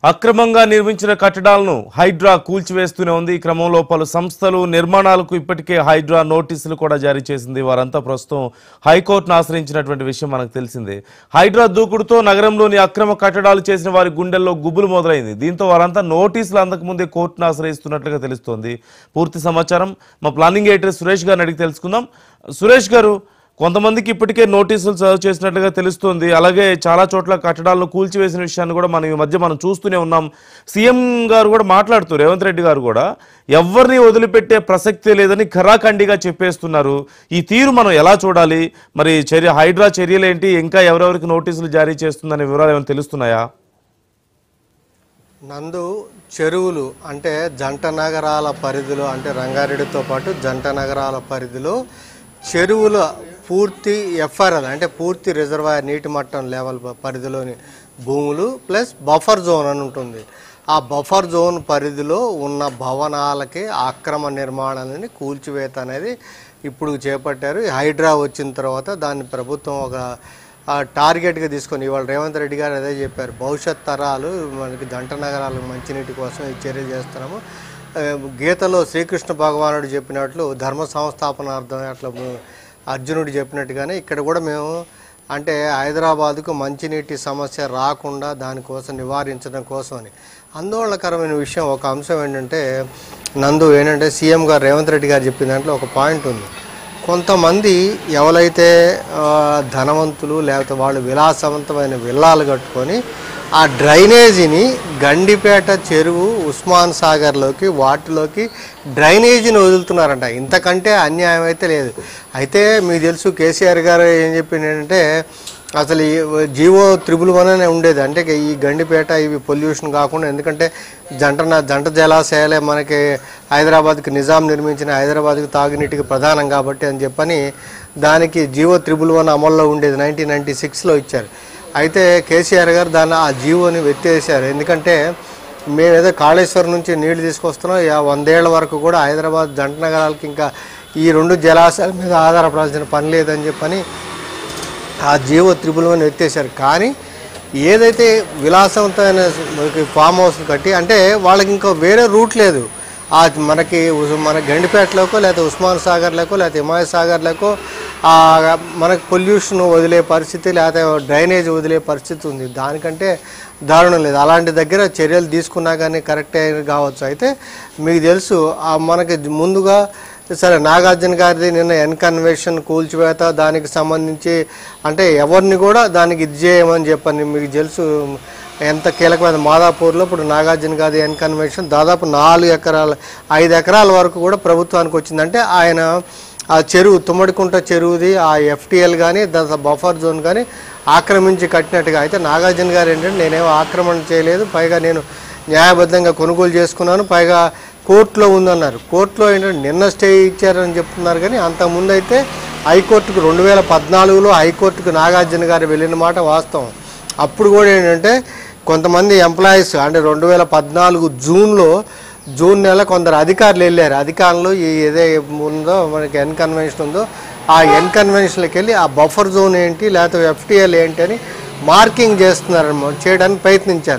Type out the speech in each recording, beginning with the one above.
అక్రమంగా నిర్మించిన కట్టడాలను హైడ్రా కూల్చివేస్తూనే ఉంది ఈ క్రమంలో పలు సంస్థలు నిర్మాణాలకు ఇప్పటికే హైడ్రా నోటీసులు కూడా జారీ చేసింది వారంతా ప్రస్తుతం హైకోర్టును ఆశ్రయించినటువంటి విషయం మనకు తెలిసిందే హైడ్రా దూకుడుతో నగరంలోని అక్రమ కట్టడాలు చేసిన వారి గుండెల్లో గుబులు మొదలైంది దీంతో వారంతా నోటీసులు అందకముందే కోర్టును ఆశ్రయిస్తున్నట్లుగా తెలుస్తోంది పూర్తి సమాచారం మా ప్లానింగ్ ఎడిటర్ సురేష్ గారిని అడిగి తెలుసుకుందాం సురేష్ గారు కొంతమందికి ఇప్పటికే నోటీసులు సర్వ్ చేసినట్లుగా తెలుస్తోంది అలాగే చాలా చోట్ల కట్టడాలను కూల్చివేసిన విషయాన్ని కూడా మనం ఈ మధ్య మనం చూస్తూనే ఉన్నాం సీఎం గారు కూడా మాట్లాడుతూ రేవంత్ రెడ్డి గారు కూడా ఎవరిని వదిలిపెట్టే ప్రసక్తే లేదని ఖరాఖండిగా చెప్పేస్తున్నారు ఈ తీరు మనం ఎలా చూడాలి మరి చర్య హైడ్రా చర్యలేంటి ఇంకా ఎవరెవరికి నోటీసులు జారీ చేస్తుందనే వివరాలు ఏమైనా తెలుస్తున్నాయా నందు చెరువులు అంటే జంట నగరాల పరిధిలో అంటే రంగారెడ్డితో పాటు జంట నగరాల పరిధిలో చెరువుల పూర్తి ఎఫ్ఆర్ఎల్ అంటే పూర్తి రిజర్వాయర్ నీటి మట్టం లెవెల్ ప- పరిధిలోని భూములు ప్లస్ బఫర్ జోన్ అని ఉంటుంది ఆ బఫర్ జోన్ పరిధిలో ఉన్న భవనాలకి ఆక్రమ నిర్మాణాలని కూల్చివేత అనేది ఇప్పుడు చేపట్టారు ఈ హైడ్రా వచ్చిన తర్వాత దాన్ని ప్రభుత్వం ఒక ఆ టార్గెట్గా తీసుకొని ఇవాళ రేవంత్ రెడ్డి గారు అదే చెప్పారు భవిష్యత్ తరాలు మనకి జంట నగరాలకు మంచినీటి కోసం ఈ చర్య చేస్తున్నాము ఆ, గీతలో శ్రీకృష్ణ భగవానుడు చెప్పినట్లు ధర్మ సంస్థాపనార్థం అట్లా ము- అర్జునుడు చెప్పినట్టుగానే ఇక్కడ కూడా మేము అంటే హైదరాబాద్కు మంచినీటి సమస్య రాకుండా దానికోసం నివారించడం కోసం అని ఆందోళనకరమైన విషయం ఒక అంశం ఏంటంటే నందు ఏంటంటే సీఎం గారు రేవంత్ రెడ్డి గారు చెప్పిన దాంట్లో ఒక పాయింట్ ఉంది కొంతమంది ఎవరైతే ఆ, ధనవంతులు లేకపోతే వాళ్ళు విలాసవంతమైన విల్లాలు కట్టుకొని ఆ డ్రైనేజీని గండిపేట చెరువు ఉస్మాన్ సాగర్లోకి వాటిలోకి డ్రైనేజీని వదులుతున్నారంట ఇంతకంటే అన్యాయం అయితే లేదు అయితే మీకు తెలుసు కేసీఆర్ గారు ఏం చెప్పింది ఏంటంటే అసలు ఈ జీవో త్రిబుల్ వన్ అనే ఉండేది అంటే ఈ గండిపేట ఇవి పొల్యూషన్ కాకుండా ఎందుకంటే జంట జంట జలాశయాలే మనకి హైదరాబాద్కి నిజాం నిర్మించిన హైదరాబాద్కి తాగునీటికి ప్రధానం కాబట్టి అని చెప్పని దానికి జీవో త్రిబుల్ వన్ అమల్లో ఉండేది నైన్టీన్ నైన్టీ సిక్స్లో ఇచ్చారు అయితే కేసీఆర్ గారు దాన్ని ఆ జీవోని వెత్తేసారు ఎందుకంటే మేమేదో కాళేశ్వరం నుంచి నీళ్లు తీసుకొస్తున్నాం యా వందేళ్ల వరకు కూడా హైదరాబాద్ జంట నగరాలకి ఇంకా ఈ రెండు జలాశయాల మీద ఆధారపడాల్సిన పని లేదని చెప్పని ఆ జీవో త్రిపుల్ వన్ ఎత్తేసారు కానీ ఏదైతే విలాసవంతమైన మనకి ఫామ్ హౌస్ కట్టి అంటే వాళ్ళకి ఇంకా వేరే రూట్ లేదు ఆ మనకి ఉస్- మన గండిపేటలోకో లేకపోతే ఉస్మాన్ సాగర్లకో లేకపోతే హిమాయత్ సాగర్లకో ఆ మనకు పొల్యూషన్ వదిలే పరిస్థితి లేకపోతే డ్రైనేజ్ వదిలే పరిస్థితి ఉంది దానికంటే దారుణం లేదు అలాంటి దగ్గర చర్యలు తీసుకున్నా కానీ కరెక్టే కావచ్చు అయితే మీకు తెలుసు ఆ మనకి ముందుగా సరే నాగార్జున గారిది నిన్న ఎన్ కన్వెన్షన్ కూల్చివేత దానికి సంబంధించి అంటే ఎవరిని కూడా దానికి ఇది చేయమని చెప్పని మీకు తెలుసు ఎంత కీలకమైన మాదాపూర్లో ఇప్పుడు నాగార్జున గారి ఎన్ కన్వెన్షన్ దాదాపు నాలుగు ఎకరాల ఐదు ఎకరాల వరకు కూడా ప్రభుత్వానికి వచ్చిందంటే ఆయన ఆ చెరువు తుమ్మడికుంట చెరువుది ఆ ఎఫ్టీఎల్ కానీ దాని బఫర్ జోన్ కానీ ఆక్రమించి కట్టినట్టుగా అయితే నాగార్జున గారు ఏంటంటే నేనేమో ఆక్రమణ చేయలేదు పైగా నేను న్యాయబద్ధంగా కొనుగోలు చేసుకున్నాను పైగా కోర్టులో ఉందన్నారు కోర్టులో ఏంటంటే నిన్న స్టే ఇచ్చారని చెప్తున్నారు కానీ అంతకుముందు అయితే హైకోర్టుకు రెండు వేల పద్నాలుగులో హైకోర్టుకు నాగార్జున గారు వెళ్ళిన మాట వాస్తవం అప్పుడు కూడా ఏంటంటే కొంతమంది ఎంప్లాయీస్ అంటే రెండు వేల పద్నాలుగు జూన్లో జూన్ నెల కొందరు అధికారులు వెళ్ళారు అధికారులు ఈ ఏదే ఉందో మనకి ఎన్ కన్వెన్షన్ ఉందో ఆ ఎన్ కన్వెన్షన్కి వెళ్ళి ఆ బఫర్ జోన్ ఏంటి లేకపోతే ఎఫ్టీఎల్ ఏంటి అని మార్కింగ్ చేస్తున్నారు చేయడానికి ప్రయత్నించారు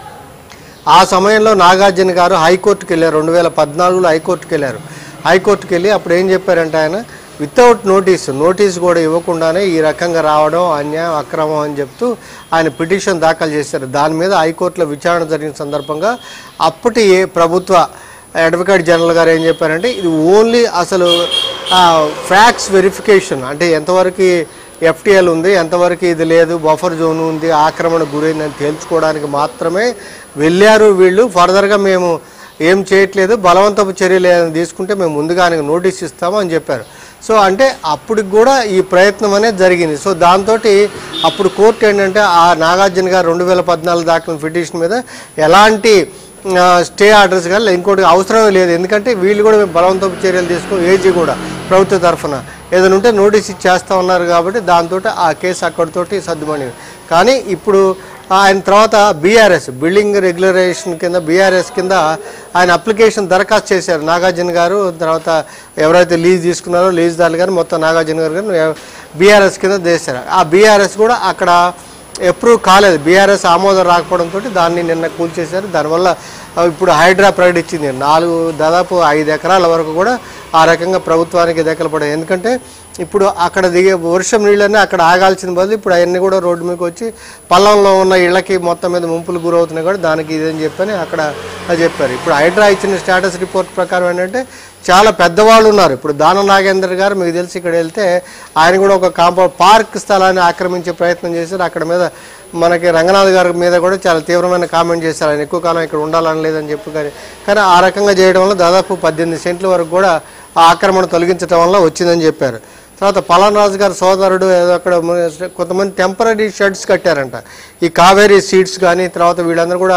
ఆ సమయంలో నాగార్జున గారు హైకోర్టుకి వెళ్ళారు రెండు వేల పద్నాలుగులో హైకోర్టుకి వెళ్ళారు హైకోర్టుకి వెళ్ళి అప్పుడు ఏం చెప్పారంటే ఆయన వితౌట్ నోటీస్ నోటీస్ కూడా ఇవ్వకుండానే ఈ రకంగా రావడం అన్యాయం అక్రమం అని చెప్తూ ఆయన పిటిషన్ దాఖలు చేశారు దాని మీద హైకోర్టులో విచారణ జరిగిన సందర్భంగా అప్పటి ఏ ప్రభుత్వ అడ్వకేట్ జనరల్ గారు ఏం చెప్పారంటే ఇది ఓన్లీ అసలు ఫ్యాక్ట్స్ వెరిఫికేషన్ అంటే ఎంతవరకు ఎఫ్టీఎల్ ఉంది ఎంతవరకు ఇది లేదు బఫర్ జోన్ ఉంది ఆక్రమణ గురైందని తేల్చుకోవడానికి మాత్రమే వెళ్ళారు వీళ్ళు ఫర్దర్గా మేము ఏం చేయట్లేదు బలవంతపు చర్యలు ఏదైనా తీసుకుంటే మేము ముందుగానే నోటీస్ ఇస్తాము అని చెప్పారు సో అంటే అప్పటికి కూడా ఈ ప్రయత్నం అనేది జరిగింది సో దాంతో అప్పుడు కోర్టు ఏంటంటే ఆ నాగార్జున గారు రెండు వేల పద్నాలుగు దాఖలు పిటిషన్ మీద ఎలాంటి ఆ, స్టే ఆర్డర్స్ కానీ ఇంకోటి అవసరమే లేదు ఎందుకంటే వీళ్ళు కూడా మేము బలవంతపు చర్యలు తీసుకుని ఏజీ కూడా ప్రభుత్వ తరఫున ఏదైనా ఉంటే నోటీస్ ఇచ్చేస్తా ఉన్నారు కాబట్టి దాంతో ఆ కేసు అక్కడితోటి సర్దుమణింది కానీ ఇప్పుడు ఆయన తర్వాత బీఆర్ఎస్ బిల్డింగ్ రెగ్యులరేషన్ కింద బీఆర్ఎస్ కింద ఆయన అప్లికేషన్ దరఖాస్తు చేశారు నాగార్జున గారు తర్వాత ఎవరైతే లీజ్ తీసుకున్నారో లీజ్ దారులు గారు మొత్తం నాగార్జున గారు గారు బీఆర్ఎస్ కింద చేశారు ఆ బీఆర్ఎస్ కూడా అక్కడ అప్రూవ్ కాలేదు బీఆర్ఎస్ ఆమోదం రాకపోవడంతో దాన్ని నిన్న కూల్చేశారు దానివల్ల ఆ, ఇప్పుడు హైడ్రా ప్రకటించింది నాలుగు దాదాపు ఐదు ఎకరాల వరకు కూడా ఆ రకంగా ప్రభుత్వానికి దెక్కలు పడాయి ఎందుకంటే ఇప్పుడు అక్కడ దిగే వర్షం నీళ్ళన్నీ అక్కడ ఆగాల్సిన బదులు ఇప్పుడు అవన్నీ కూడా రోడ్డు మీదకి వచ్చి పల్లంలో ఉన్న ఇళ్ళకి మొత్తం మీద ముంపులు గురవుతున్నాయి కూడా దానికి ఇదని చెప్పని అక్కడ అది చెప్పారు ఇప్పుడు హైడ్రా ఇచ్చిన స్టేటస్ రిపోర్ట్ ప్రకారం ఏంటంటే చాలా పెద్దవాళ్ళు ఉన్నారు ఇప్పుడు దాన నాగేందర్ గారు మీకు తెలిసి ఇక్కడ వెళ్తే ఆయన కూడా ఒక కాంపౌండ్ పార్క్ స్థలాన్ని ఆక్రమించే ప్రయత్నం చేశారు అక్కడ మీద మనకి రంగనాథ్ గారి మీద కూడా చాలా తీవ్రమైన కామెంట్ చేశారు ఆయన ఎక్కువ కాలం ఇక్కడ ఉండాలని లేదని చెప్పి కానీ కానీ ఆ రకంగా చేయడం వల్ల దాదాపు పద్దెనిమిది సెంట్ల వరకు కూడా ఆ ఆక్రమణ తొలగించడం వల్ల వచ్చిందని చెప్పారు తర్వాత పలాన్ రాజు గారి సోదరుడు ఏదో అక్కడ మ- కొంతమంది టెంపరీ షెడ్స్ కట్టారంట ఈ కావేరీ సీడ్స్ కానీ తర్వాత వీళ్ళందరూ కూడా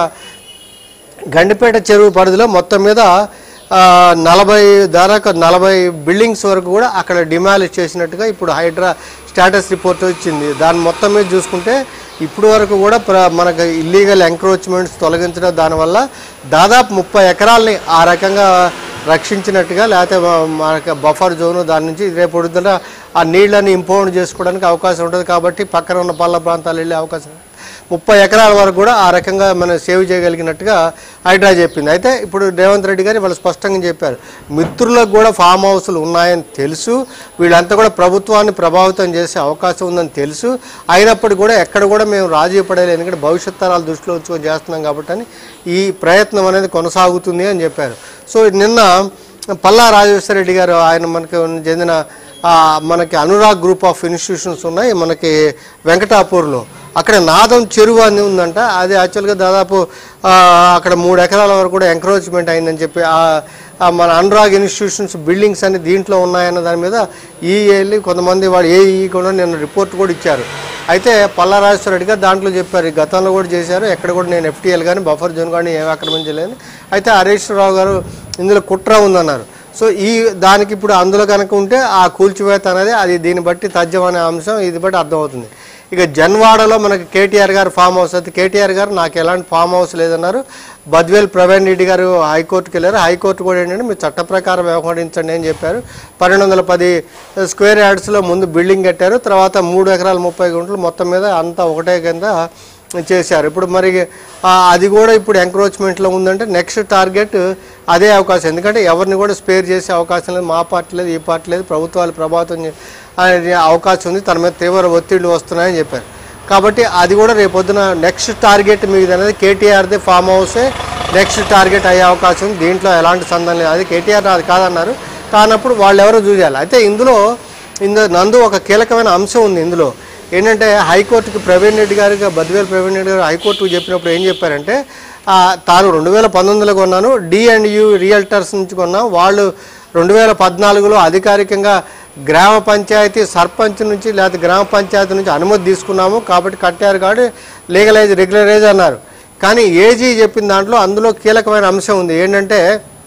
గండిపేట చెరువు పరిధిలో మొత్తం మీద ఆ, నలభై దాదాపు నలభై బిల్డింగ్స్ వరకు కూడా అక్కడ డిమాలిష్ చేసినట్టుగా ఇప్పుడు హైడ్రా స్టేటస్ రిపోర్ట్ వచ్చింది దాని మొత్తం మీద చూసుకుంటే ఇప్పుడు వరకు కూడా ప్ర మనకు ఇల్లీగల్ ఎంక్రోచ్మెంట్స్ తొలగించడం దానివల్ల దాదాపు ముప్పై ఎకరాలని ఆ రకంగా రక్షించినట్టుగా లేకపోతే మ- మనకి బఫర్ జోను దాని నుంచి రేపు పొద్దున ఆ నీళ్ళని ఇంపౌండ్ చేసుకోవడానికి అవకాశం ఉంటుంది కాబట్టి పక్కన ఉన్న పల్ల ప్రాంతాలు వెళ్ళే అవకాశం ఉంది. ముప్పై ఎకరాల వరకు కూడా ఆ రకంగా మనం సేవ్ చేయగలిగినట్టుగా హైడ్రా చెప్పింది అయితే ఇప్పుడు రేవంత్ రెడ్డి గారు వాళ్ళు స్పష్టంగా చెప్పారు మిత్రులకు కూడా ఫామ్ హౌస్లు ఉన్నాయని తెలుసు వీళ్ళంతా కూడా ప్రభుత్వాన్ని ప్రభావితం చేసే అవకాశం ఉందని తెలుసు అయినప్పటికీ కూడా ఎక్కడ కూడా మేము రాజీ పడలేదు ఎందుకంటే భవిష్యత్ తరాలు దృష్టిలో ఉంచుకొని చేస్తున్నాం కాబట్టి అని ఈ ప్రయత్నం అనేది కొనసాగుతుంది అని చెప్పారు సో నిన్న పల్లా రాజేశ్వర రెడ్డి గారు ఆయన మనకి చెందిన ఆ, మనకి అనురాగ్ గ్రూప్ ఆఫ్ ఇన్స్టిట్యూషన్స్ ఉన్నాయి మనకి వెంకటాపూర్లో అక్కడ నాదం చెరువు అని ఉందంట అది యాక్చువల్గా దాదాపు ఆ, అక్కడ మూడు ఎకరాల వరకు కూడా ఎంక్రోచ్మెంట్ అయిందని చెప్పి ఆ- ఆ మన అనురాగ్ ఇన్స్టిట్యూషన్స్ బిల్డింగ్స్ అన్ని దీంట్లో ఉన్నాయన్న దాని మీద ఈ వెళ్ళి కొంతమంది వాడు ఏ ఈ కూడా నిన్న రిపోర్ట్ కూడా ఇచ్చారు అయితే పల్లారాజేశ్వర రెడ్డి గారు దాంట్లో చెప్పారు ఈ గతంలో కూడా చేశారు ఎక్కడ కూడా నేను ఎఫ్టీఎల్ కానీ బఫర్ జోన్ కానీ ఏం ఆక్రమించలేదు అయితే హరీష్ రావు గారు ఇందులో కుట్ర ఉందన్నారు సో ఈ దానికి ఇప్పుడు అందులో కనుక ఉంటే ఆ కూల్చివేత అనేది అది దీన్ని బట్టి తథ్యం అనే అంశం ఇది బట్టి అర్థమవుతుంది ఇక జన్వాడలో మనకి కేటీఆర్ గారు ఫామ్ హౌస్ అయితే కేటీఆర్ గారు నాకు ఎలాంటి ఫామ్ హౌస్ లేదన్నారు బద్వేల్ ప్రవీణ్ రెడ్డి గారు హైకోర్టుకి వెళ్ళారు హైకోర్టు కూడా ఏంటంటే మీరు చట్ట ప్రకారం వ్యవహరించండి అని చెప్పారు పన్నెండు వందల పది స్క్వేర్ యార్డ్స్లో ముందు బిల్డింగ్ కట్టారు తర్వాత మూడు ఎకరాల ముప్పై గుంటలు మొత్తం మీద అంతా ఒకటే కింద చేశారు ఇప్పుడు మరి ఆ, అది కూడా ఇప్పుడు ఎంక్రోచ్మెంట్లో ఉందంటే నెక్స్ట్ టార్గెట్ అదే అవకాశం ఎందుకంటే ఎవరిని కూడా స్పేర్ చేసే అవకాశం లేదు మా పార్టీ లేదు ఈ పార్టీ లేదు ప్రభుత్వాలు ప్రభావితం చే- అనే అవకాశం ఉంది తన మీద తీవ్ర ఒత్తిళ్లు వస్తున్నాయని చెప్పారు కాబట్టి అది కూడా రేపొద్దున నెక్స్ట్ టార్గెట్ మీది అనేది కేటీఆర్ది ఫామ్ హౌసే నెక్స్ట్ టార్గెట్ అయ్యే అవకాశం ఉంది దీంట్లో ఎలాంటి సందం లేదు అది కేటీఆర్ అది కాదన్నారు కానప్పుడు వాళ్ళు ఎవరో చూడాలి అయితే ఇందులో ఇందులో నందు ఒక కీలకమైన అంశం ఉంది ఇందులో ఏంటంటే హైకోర్టుకి ప్రవీణ్ రెడ్డి గారికి బద్వేల్ ప్రవీణ్ రెడ్డి గారు హైకోర్టుకు చెప్పినప్పుడు ఏం చెప్పారంటే ఆ, తాను రెండు వేల పంతొమ్మిదిలో కొన్నాను డి అండ్ యూ రియల్టర్స్ నుంచి కొన్నా వాళ్ళు రెండు వేల పద్నాలుగులో అధికారికంగా గ్రామ పంచాయతీ సర్పంచ్ నుంచి లేకపోతే గ్రామ పంచాయతీ నుంచి అనుమతి తీసుకున్నాము కాబట్టి కట్టారు కాబట్టి లీగలైజ్ రెగ్యులరైజ్ అన్నారు కానీ ఏజీ చెప్పిన దాంట్లో అందులో కీలకమైన అంశం ఉంది ఏంటంటే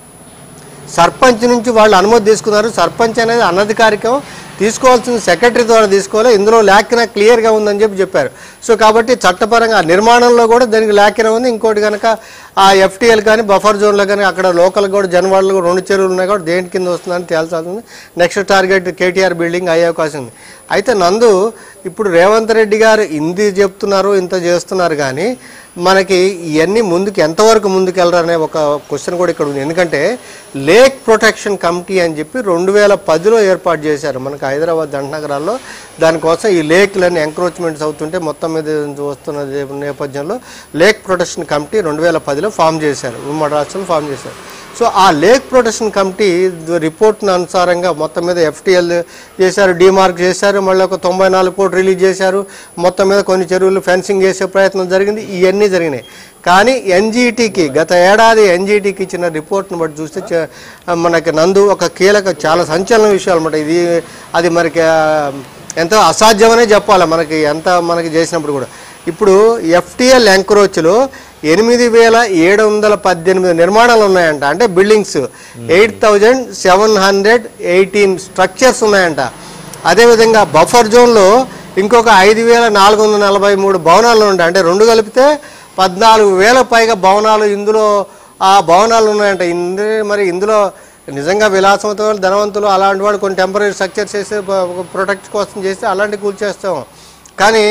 సర్పంచ్ నుంచి వాళ్ళు అనుమతి తీసుకున్నారు సర్పంచ్ అనేది అనధికారికం తీసుకోవాల్సిన సెక్రటరీ ద్వారా తీసుకోవాలి ఇందులో లేఖన క్లియర్గా ఉందని చెప్పి చెప్పారు సో కాబట్టి చట్టపరంగా ఆ నిర్మాణంలో కూడా దానికి లేఖన ఉంది ఇంకోటి కనుక ఆ ఎఫ్టీఎల్ కానీ బఫర్ జోన్లో కానీ అక్కడ లోకల్ కూడా జనవాళ్ళు కూడా రెండు చెరువులు ఉన్నాయి కూడా దేని కింద వస్తుందని తేల్చాల్సి ఉంది నెక్స్ట్ టార్గెట్ కేటీఆర్ బిల్డింగ్ అయ్యే అవకాశం ఉంది అయితే నందు ఇప్పుడు రేవంత్ రెడ్డి గారు ఇంది చెప్తున్నారు ఇంత చేస్తున్నారు కానీ మనకి ఇవన్నీ ముందుకు ఎంతవరకు ముందుకు వెళ్ళరనే ఒక క్వశ్చన్ కూడా ఇక్కడ ఉంది ఎందుకంటే లేక్ ప్రొటెక్షన్ కమిటీ అని చెప్పి రెండు వేల పదిలో ఏర్పాటు చేశారు మనకి హైదరాబాద్ దండనగరాల్లో దానికోసం ఈ లేక్లన్నీ ఎంక్రోచ్మెంట్స్ అవుతుంటే మొత్తం మీద వస్తున్న నేపథ్యంలో లేక్ ప్రొటెక్షన్ కమిటీ రెండు వేల పదిలో ఫామ్ చేశారు ఉమ్మడి రాష్ట్రంలో ఫామ్ చేశారు సో ఆ లేక్ ప్రొటెక్షన్ కమిటీ రిపోర్ట్ అనుసారంగా మొత్తం మీద ఎఫ్టీఎల్ చేశారు డిమార్క్ చేశారు మళ్ళీ ఒక తొంభై నాలుగు కోట్లు రిలీజ్ చేశారు మొత్తం మీద కొన్ని చెరువులు ఫెన్సింగ్ చేసే ప్రయత్నం జరిగింది ఇవన్నీ జరిగినాయి కానీ ఎన్జీటీకి గత ఏడాది ఎన్జీటీకి ఇచ్చిన రిపోర్ట్ను బట్టి చూస్తే చ- మనకి నందు ఒక కీలక చాలా సంచలన విషయాలు అన్నమాట ఇది అది మనకి ఆ, ఎంతో అసాధ్యమనే చెప్పాలి మనకి ఎంత మనకి చేసినప్పుడు కూడా ఇప్పుడు ఎఫ్టిఎల్ ఎంక్రోచ్లో ఎనిమిది వేల ఏడు వందల పద్దెనిమిది నిర్మాణాలు ఉన్నాయంట అంటే buildings eight thousand seven hundred eighteen structures ఉన్నాయంట అదేవిధంగా బఫర్ జోన్లో ఇంకొక ఐదు వేల నాలుగు వందల నలభై మూడు భవనాలు ఉంటాయి అంటే రెండు కలిపితే పద్నాలుగు వేల పైగా భవనాలు ఇందులో ఆ భవనాలు ఉన్నాయంట ఇందు మరి ఇందులో నిజంగా విలాసవంతమైన ధనవంతులు అలాంటి వాడు కొన్ని టెంపరీ స్ట్రక్చర్స్ చేసి ప్రొటెక్ట్ కోసం చేస్తే అలాంటి కూల్చేస్తాం కానీ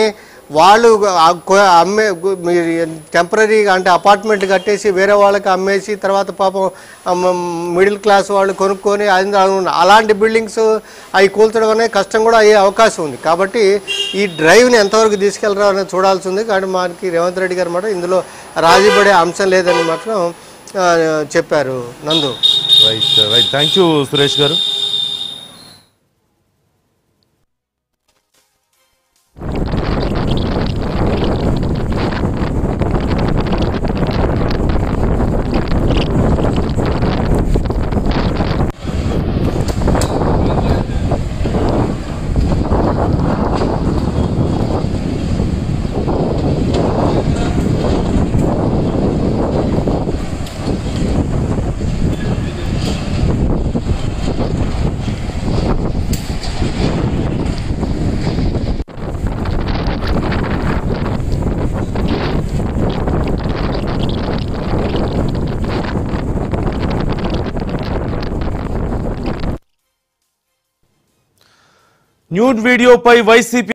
వాళ్ళు ఆ కొ- అమ్మే టెంపరీగా అంటే అపార్ట్మెంట్ కట్టేసి వేరే వాళ్ళకి అమ్మేసి తర్వాత పాపం అమ్మ- మిడిల్ క్లాస్ వాళ్ళు కొనుక్కొని అది అలాంటి బిల్డింగ్స్ అవి కూల్చడం అనేది కష్టం కూడా అయ్యే అవకాశం ఉంది కాబట్టి ఈ డ్రైవ్ని ఎంతవరకు తీసుకెళ్లరా అనేది చూడాల్సి ఉంది కానీ మనకి రేవంత్ రెడ్డి గారు మాత్రం ఇందులో రాజీ పడే అంశం లేదని మాత్రం ఆ, చెప్పారు Nandu right right thank you Suresh garu nude వీడియోపై వైసీపీ